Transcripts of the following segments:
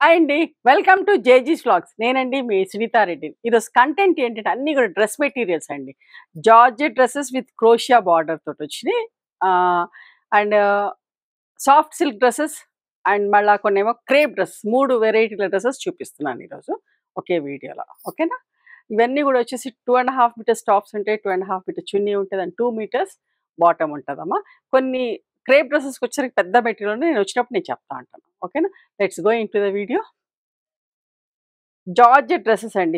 hi అండి welcome to జేజీస్ vlogs నేనండి మీ సునీతారెడ్డి ఈరోజు కంటెంట్ ఏంటంటే అన్ని కూడా డ్రెస్ మెటీరియల్స్ అండి georgette dresses with crochet border తోటి వచ్చినాయి and soft silk dresses and మళ్ళా కొన్ని ఏమో క్రేప్ డ్రెస్ మూడు వెరైటీల డ్రెస్సెస్ చూపిస్తున్నాను ఈరోజు ఒకే వీడియోలో ఓకేనా ఇవన్నీ కూడా వచ్చేసి two and half metres tops ఉంటాయి two and half metre chunni ఉంటుంది అండ్ టూ మీటర్స్ బాటమ్ ఉంటుందమ్మా కొన్ని క్రేప్ డ్రెస్సెస్కి వచ్చేసరికి పెద్ద మెటీరియల్ నేను వచ్చినప్పుడు నేను చెప్తా ఉంటాను ఓకేనా let's go in to the video georgette dresses అండి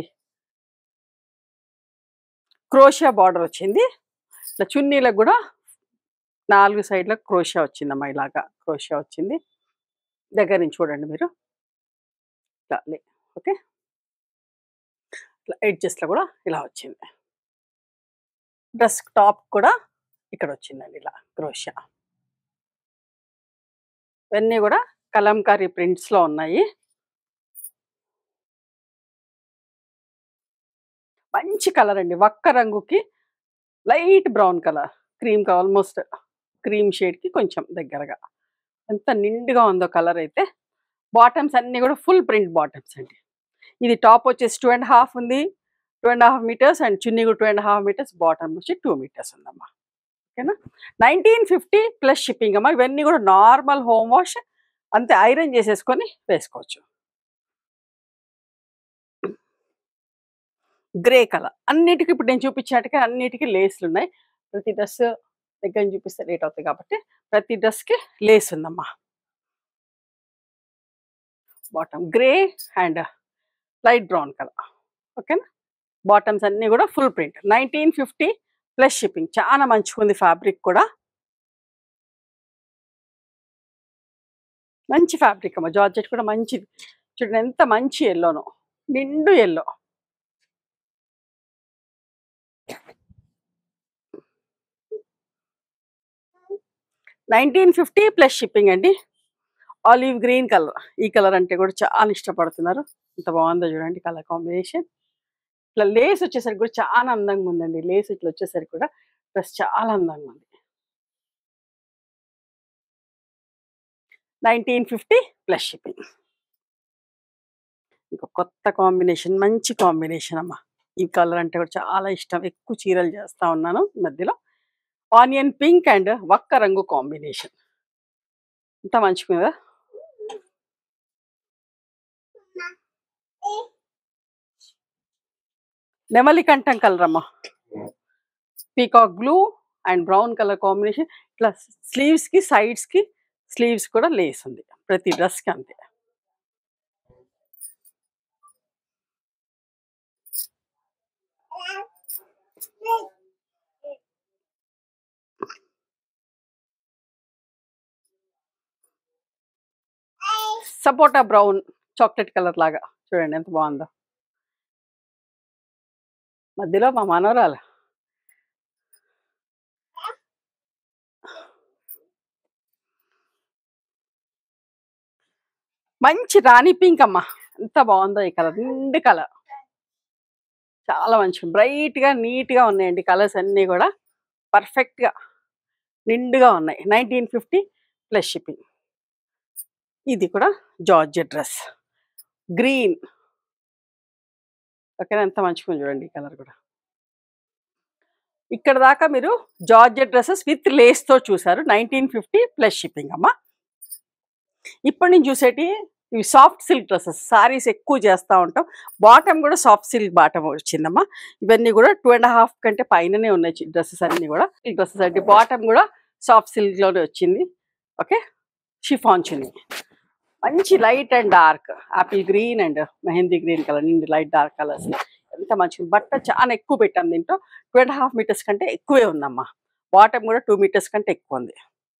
క్రోషియా బార్డర్ వచ్చింది ఇట్లా చున్నీలకు కూడా నాలుగు సైడ్లకు క్రోషియా వచ్చిందమ్మా ఇలాగా క్రోషియా వచ్చింది దగ్గర నుంచి చూడండి మీరు ఇట్లా లే ఓకే ఇట్లా ఎడ్జెస్లో కూడా ఇలా వచ్చింది డ్రెస్ టాప్ కూడా ఇక్కడ వచ్చిందండి ఇలా క్రోషియా ఇవన్నీ కూడా కలంకారీ ప్రింట్స్లో ఉన్నాయి మంచి కలర్ అండి వక్క రంగుకి light brown colour cream almost cream షేడ్కి కొంచెం దగ్గరగా ఎంత నిండుగా ఉందో కలర్ అయితే బాటమ్స్ అన్నీ కూడా ఫుల్ ప్రింట్ బాటమ్స్ అండి ఇది టాప్ వచ్చేసి టూ అండ్ హాఫ్ ఉంది two and half metres and chunni కూడా two and half metres bottom వచ్చి టూ మీటర్స్ ఉందమ్మా ఓకేనా నైన్టీన్ ఫిఫ్టీ ప్లస్ షిప్పింగ్ అమ్మా ఇవన్నీ కూడా నార్మల్ హోమ్ వాష్ అంతే ఐరన్ చేసేసుకొని వేసుకోవచ్చు గ్రే కలర్ అన్నిటికీ ఇప్పుడు నేను చూపించినట్టుగా అన్నిటికీ లేస్లు ఉన్నాయి ప్రతి డ్రెస్ దగ్గర నుంచి చూపిస్తే లేట్ అవుతుంది కాబట్టి ప్రతి డ్రెస్కి లేస్ ఉందమ్మా bottom grey and light brown colour ఓకేనా బాటమ్స్ అన్నీ కూడా full print nineteen fifty plus shipping చాలా మంచిగా ఉంది ఫ్యాబ్రిక్ కూడా మంచి ఫ్యాబ్రిక్ అమ్మ జార్జెట్ కూడా మంచిది చూడండి ఎంత మంచి ఎల్లోనో నిండు yellow nineteen fifty plus shipping అండి ఆలివ్ గ్రీన్ కలర్ ఈ కలర్ అంటే కూడా చాలా ఇష్టపడుతున్నారు ఎంత బాగుందో చూడండి కలర్ కాంబినేషన్ ఇట్లా లేస్ వచ్చేసరికి కూడా చాలా అందంగా ఉందండి లేస్ ఇట్లా వచ్చేసరికి కూడా డ్రెస్ చాలా అందంగా ఉంది నైన్టీన్ ఫిఫ్టీ ప్లస్ షిప్పింగ్ ఇంకా కొత్త కాంబినేషన్ మంచి కాంబినేషన్ అమ్మా ఈ కలర్ అంటే కూడా చాలా ఇష్టం ఎక్కువ చీరలు చేస్తా ఉన్నాను ఈ మధ్యలో ఆనియన్ పింక్ అండ్ వక్క రంగు కాంబినేషన్ ఎంత మంచిగా కదా నెమలి కంఠం కలర్ అమ్మా peacock blue and brown colour combination ఇట్లా స్లీవ్స్ కి సైడ్స్ కి స్లీవ్స్ కూడా లేస్ ఉంది ప్రతి డ్రెస్ కి అంతే సపోటా బ్రౌన్ చాక్లెట్ కలర్ లాగా చూడండి ఎంత బాగుందో మధ్యలో మా మనోరాలు మంచి రాణి పింక్ అమ్మ ఎంత బాగుందో ఈ కలర్ నిండు కలర్ చాలా మంచి బ్రైట్ గా నీట్ గా ఉన్నాయండి కలర్స్ అన్నీ కూడా పర్ఫెక్ట్ గా నిండుగా ఉన్నాయి నైన్టీన్ ఫిఫ్టీ ప్లస్ షిప్పింగ్ ఇది కూడా జార్జెట్ డ్రెస్ గ్రీన్ ఓకేనా ఎంత మంచిగా ఉంది చూడండి ఈ కలర్ కూడా ఇక్కడ దాకా మీరు జార్జెట్ డ్రెస్సెస్ విత్ లేస్తో చూసారు నైన్టీన్ ఫిఫ్టీ ప్లస్ షిప్పింగ్ అమ్మా ఇప్పుడు నేను చూసేటి ఇవి సాఫ్ట్ సిల్క్ డ్రెస్సెస్ సారీస్ ఎక్కువ చేస్తూ ఉంటాం బాటమ్ కూడా సాఫ్ట్ సిల్క్ బాటమ్ వచ్చిందమ్మా ఇవన్నీ కూడా టూ అండ్ హాఫ్ కంటే పైననే ఉన్నాయి డ్రెస్సెస్ అన్నీ కూడా ఈ డ్రెస్సెస్ అంటే బాటమ్ కూడా సాఫ్ట్ సిల్క్లోనే వచ్చింది ఓకే షిఫాన్ చున్నీ మంచి light and dark apple green and mehndi green colour నిండి లైట్ డార్క్ కలర్స్ ఎంత మంచిగా బట్ట చాలా ఎక్కువ పెట్టాను దీంట్లో టూ అండ్ హాఫ్ మీటర్స్ కంటే ఎక్కువే ఉందమ్మా బాటమ్ కూడా టూ మీటర్స్ కంటే ఎక్కువ ఉంది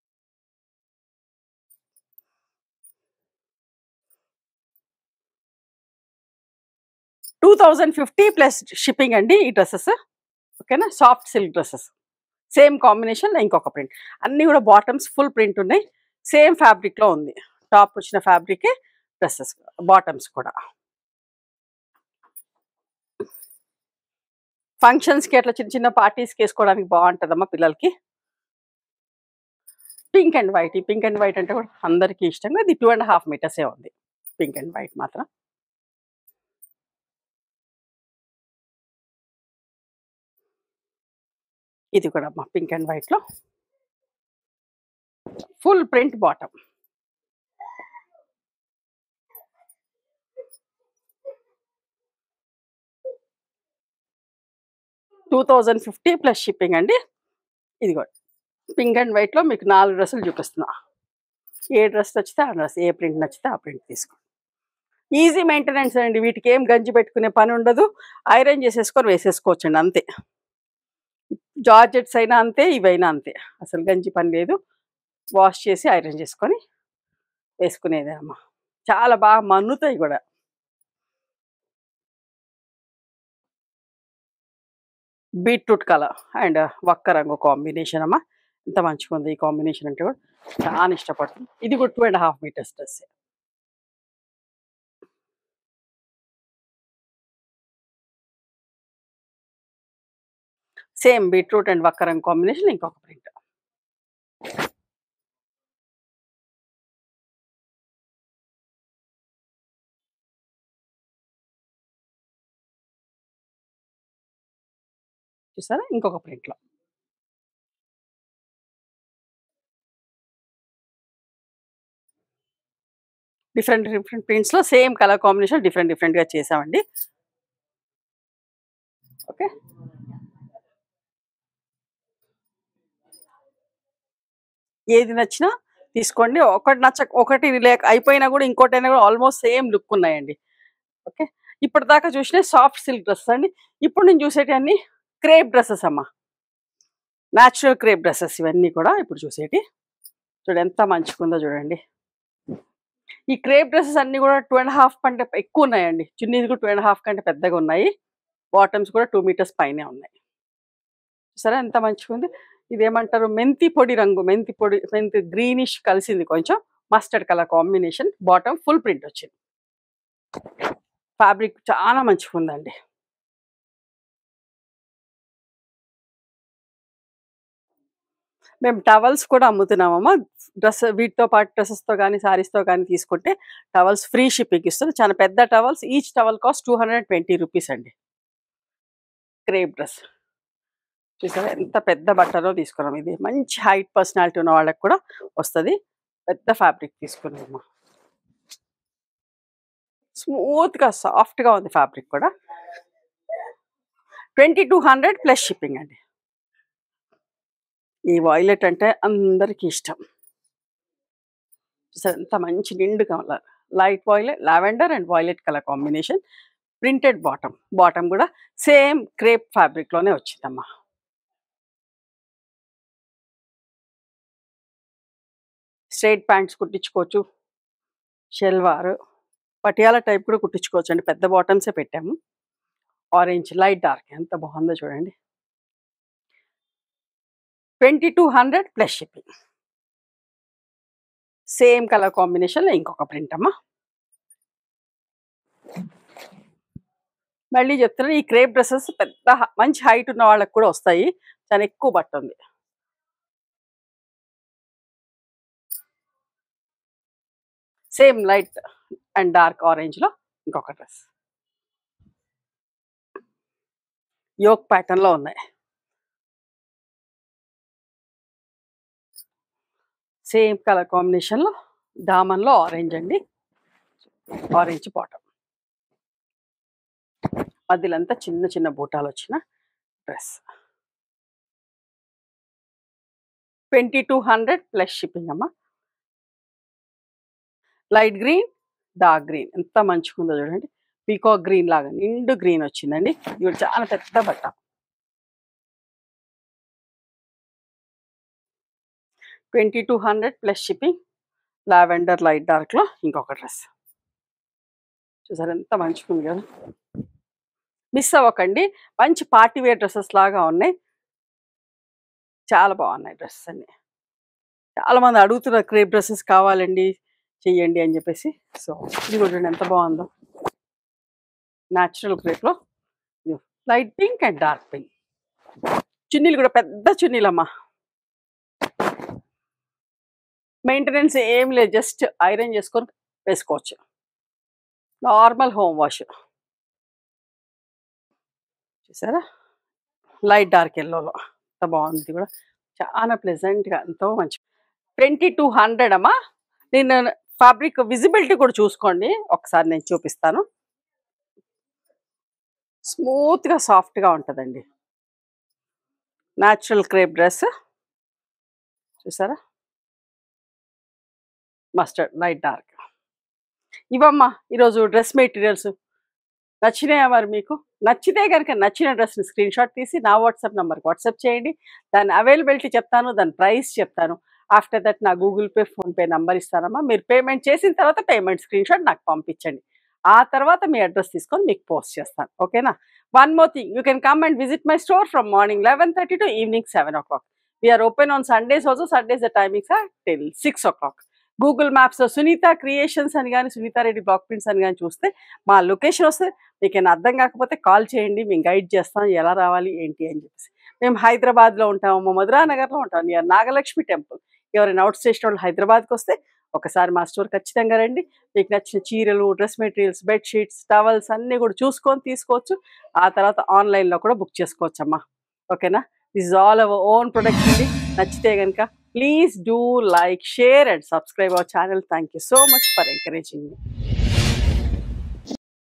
two thousand fifty plus shipping అండి ఈ డ్రెస్సెస్ ఓకేనా soft silk dresses same combination ఇంకొక ప్రింట్ అన్నీ కూడా బాటమ్స్ ఫుల్ ప్రింట్ ఉన్నాయి సేమ్ ఫ్యాబ్రిక్లో ఉంది టాప్ వచ్చిన ఫ్యాబ్రికే డ్రెస్సెస్ బాటమ్స్ కూడా ఫంక్షన్స్కి అట్లా చిన్న చిన్న పార్టీస్కి వేసుకోవడానికి బాగుంటుందమ్మా పిల్లలకి పింక్ అండ్ వైట్ ఈ పింక్ అండ్ వైట్ అంటే కూడా అందరికీ ఇష్టంగా ఇది టూ అండ్ హాఫ్ మీటర్సే ఉంది పింక్ అండ్ వైట్ మాత్రం ఇది కూడా అమ్మా పింక్ అండ్ వైట్లో full print bottom two thousand fifty plus shipping అండి ఇది కూడా పింక్ అండ్ వైట్లో మీకు నాలుగు డ్రెస్సులు చూపిస్తున్నా ఏ డ్రెస్ నచ్చితే ఆ డ్రెస్ ఏ ప్రింట్ నచ్చితే ఆ ప్రింట్ తీసుకోండి ఈజీ మెయింటెనెన్స్ అండి వీటికి ఏం గంజి పెట్టుకునే పని ఉండదు ఐరన్ చేసేసుకొని వేసేసుకోవచ్చండి అంతే జార్జెట్స్ అయినా అంతే ఇవైనా అంతే అసలు గంజి పని లేదు వాష్ చేసి ఐరన్ చేసుకొని వేసుకునేదే అమ్మ చాలా బాగా మన్నుతాయి కూడా బీట్రూట్ కలర్ అండ్ వక్క రంగు కాంబినేషన్ అమ్మ ఎంత మంచిగా ఉంది ఈ కాంబినేషన్ అంటే కూడా చాలా ఇష్టపడుతుంది ఇది కూడా two and half metres dress same beetroot and వక్క రంగు కాంబినేషన్ ఇంకొక ప్రింట్ చూసారా ఇంకొక ప్రింట్లో డిఫరెంట్ డిఫరెంట్ ప్రింట్స్లో సేమ్ కలర్ కాంబినేషన్ డిఫరెంట్ డిఫరెంట్గా చేసామండి ఓకే ఏది నచ్చినా తీసుకోండి ఒకటి నచ్చ ఒకటి లేక అయిపోయినా కూడా ఇంకోటైనా కూడా ఆల్మోస్ట్ సేమ్ లుక్ ఉన్నాయండి ఓకే ఇప్పటిదాకా చూసిన సాఫ్ట్ సిల్క్ డ్రెస్ అండి ఇప్పుడు నేను చూసేటి అన్ని క్రేప్ డ్రెస్సెస్ అమ్మా న్యాచురల్ క్రేప్ డ్రెస్సెస్ ఇవన్నీ కూడా ఇప్పుడు చూసేటి చూడండి ఎంత మంచిగుందో చూడండి ఈ క్రేప్ డ్రెస్సెస్ అన్ని కూడా టూ అండ్ హాఫ్ కంటే ఎక్కువ ఉన్నాయండి చున్నీస్ కూడా టూ అండ్ హాఫ్ కంటే పెద్దగా ఉన్నాయి బాటమ్స్ కూడా టూ మీటర్స్ పైనే ఉన్నాయి సరే ఎంత మంచిగా ఉంది ఇదేమంటారు మెంతి పొడి రంగు మెంతి పొడి మెంతి గ్రీనిష్ కలిసింది కొంచెం mustard colour combination bottom full print వచ్చింది ఫ్యాబ్రిక్ చాలా మంచిగా ఉందండి మేము టవల్స్ కూడా అమ్ముతున్నామమ్మా డ్రెస్ వీటితో పాటు డ్రెస్సెస్తో కానీ శారీస్తో కానీ తీసుకుంటే టవల్స్ ఫ్రీ షిప్పింగ్ ఇస్తుంది చాలా పెద్ద towels each towel cost two hundred twenty rupees అండి క్రేప్ డ్రెస్ చూసారా ఎంత పెద్ద బట్టలో తీసుకున్నాం ఇది మంచి హైట్ పర్సనాలిటీ ఉన్న వాళ్ళకి కూడా వస్తుంది పెద్ద ఫ్యాబ్రిక్ తీసుకున్నాము స్మూత్గా సాఫ్ట్గా ఉంది ఫ్యాబ్రిక్ కూడా twenty two hundred plus shipping అండి ఈ వాయిలెట్ అంటే అందరికీ ఇష్టం చూసారా ఎంత మంచి నిండు colour light violet lavender and violet colour combination printed bottom bottom కూడా సేమ్ క్రేప్ ఫ్యాబ్రిక్లోనే వచ్చిందమ్మా స్ట్రైట్ ప్యాంట్స్ కుట్టించుకోవచ్చు షెల్వార్ పటియాల టైప్ కూడా కుట్టించుకోవచ్చు అండి పెద్ద బాటమ్సే పెట్టాము ఆరెంజ్ లైట్ డార్క్ ఎంత బాగుందో చూడండి twenty two hundred plus shipping same colour కాంబినేషన్లో ఇంకొక ప్రింట్ అమ్మా మళ్ళీ చెప్తున్నాను ఈ క్రేప్ డ్రెస్సెస్ పెద్ద హ- మంచి హైట్ ఉన్న వాళ్ళకి కూడా వస్తాయి చాలా ఎక్కువ బట్ట ఉంది same light and dark orange లో ఇంకొక డ్రెస్ యోక్ ప్యాటర్న్ లో ఉన్నాయి సేమ్ కలర్ కాంబినేషన్ లో దామన్ లో ఆరెంజ్ అండి ఆరెంజ్ బాటమ్ మధ్యలంతా చిన్న చిన్న బూటాలు వచ్చిన dress twenty two hundred plus shipping అమ్మా లైట్ గ్రీన్ డార్క్ గ్రీన్ ఎంత మంచిగా ఉందో చూడండి పీకాక్ గ్రీన్ లాగా నిండు గ్రీన్ వచ్చిందండి ఇది కూడా చాలా పెద్ద బట్ట twenty two hundred plus shipping lavender light డార్క్లో ఇంకొక డ్రెస్ చూసారు ఎంత మంచిగా ఉంది కదా మిస్ అవ్వకండి మంచి పార్టీ వేర్ డ్రెస్సెస్ లాగా ఉన్నాయి చాలా బాగున్నాయి డ్రెస్సెస్ అన్ని చాలా మంది అడుగుతున్నారు క్రేప్ డ్రెస్సెస్ కావాలండి చెయ్యండి అని చెప్పేసి సో ఇది కూడా చూడండి ఎంత బాగుందో న్యాచురల్ క్రేప్లో light pink and dark pink చున్నీలు కూడా పెద్ద చున్నీలమ్మా మెయింటెనెన్స్ ఏం లేదు జస్ట్ ఐరన్ చేసుకొని వేసుకోవచ్చు నార్మల్ హోమ్ వాష్ చూసారా లైట్ డార్క్ ఎల్లోలో ఎంత బాగుంది ఇది కూడా చాలా ప్లెజెంట్గా ఎంతో మంచి ట్వంటీ టూ హండ్రెడ్ అమ్మా నేను ఫ్యాబ్రిక్ విజిబిలిటీ కూడా చూసుకోండి ఒకసారి నేను చూపిస్తాను స్మూత్గా సాఫ్ట్గా ఉంటుందండి న్యాచురల్ క్రేప్ డ్రెస్ చూసారా మస్టర్డ్ లైట్ డార్క్ ఇవమ్మా ఈరోజు డ్రెస్ మెటీరియల్స్ నచ్చినాయా మరి మీకు నచ్చితే కనుక నచ్చిన డ్రెస్ని స్క్రీన్ షాట్ తీసి నా వాట్సాప్ నెంబర్కి వాట్సాప్ చేయండి దాని అవైలబిలిటీ చెప్తాను దాని ప్రైస్ చెప్తాను ఆఫ్టర్ దట్ నా గూగుల్ పే ఫోన్పే నంబర్ ఇస్తానమ్మా మీరు పేమెంట్ చేసిన తర్వాత పేమెంట్ స్క్రీన్ షాట్ నాకు పంపించండి ఆ తర్వాత మీ అడ్రస్ తీసుకొని మీకు పోస్ట్ చేస్తాను ఓకేనా one more thing you can come and visit my store from morning eleven thirty to evening seven o'clock we're open on Sundays also Sundays the timings are till six o'clock Google మ్యాప్స్లో Sunitha creations అని కానీ Sunitha Reddy block prints అని కానీ చూస్తే మా location వస్తే మీకు ఏమైనా అర్థం కాకపోతే కాల్ చేయండి మేము గైడ్ చేస్తాం ఎలా రావాలి ఏంటి అని చెప్పేసి మేము హైదరాబాద్లో ఉంటాము మా మధురా నగర్లో ఉంటాం నియర్ నాగలక్ష్మి టెంపుల్ ఎవరైనా అవుట్ స్టేషన్ వాళ్ళు హైదరాబాద్కి వస్తే ఒకసారి మా స్టోర్ ఖచ్చితంగా రండి మీకు నచ్చిన చీరలు డ్రెస్ మెటీరియల్స్ బెడ్షీట్స్ టవల్స్ అన్నీ కూడా చూసుకొని తీసుకోవచ్చు ఆ తర్వాత ఆన్లైన్లో కూడా బుక్ చేసుకోవచ్చు అమ్మా ఓకేనా this all our own product అండి నచ్చితే కనుక please do like share and subscribe our channel thank you so much for encouraging me